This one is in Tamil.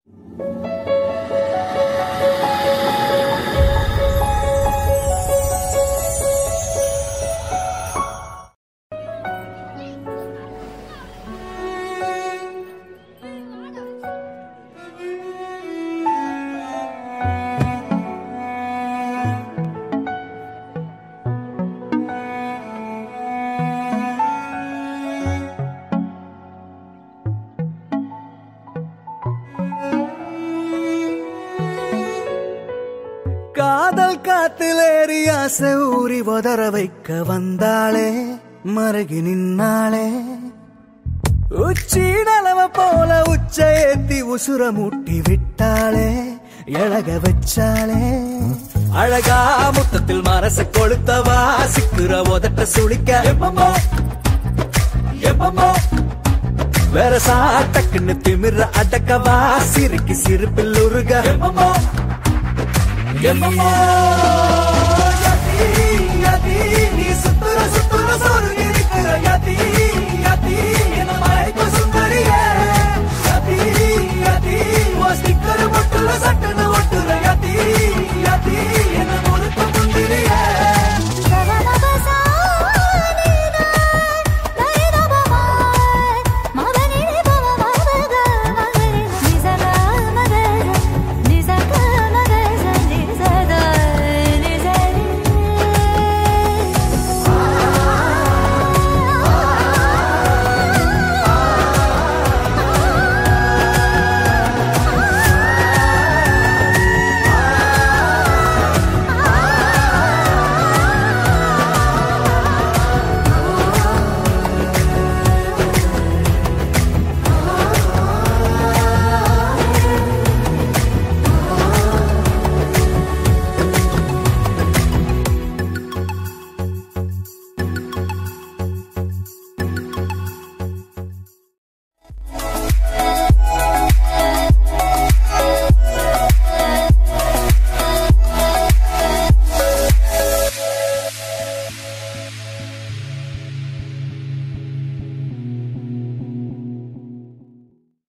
காதல் காத்திலேறி ஆசை ஊறி உதற வைக்க வந்தாளே மருகி நின்னாளே உச்சி நலவ போல உச்ச ஏத்தி உசுர மூட்டி விட்டாளே எழக வச்சாளே அழகா முத்தத்தில் மரச கொளுத்தவா சிக்குற உதட்ட சுளிக்க எப்பமோ எப்பமோ வேற சாட்டக்குன்னு திமிர அடக்கவா சிரிக்கு சிரிப்பில் உருக எப்பமோ எப்பமோ யதி, யதி, நீ சுத்துற சுத்துற சொருகி இருக்கிற யதி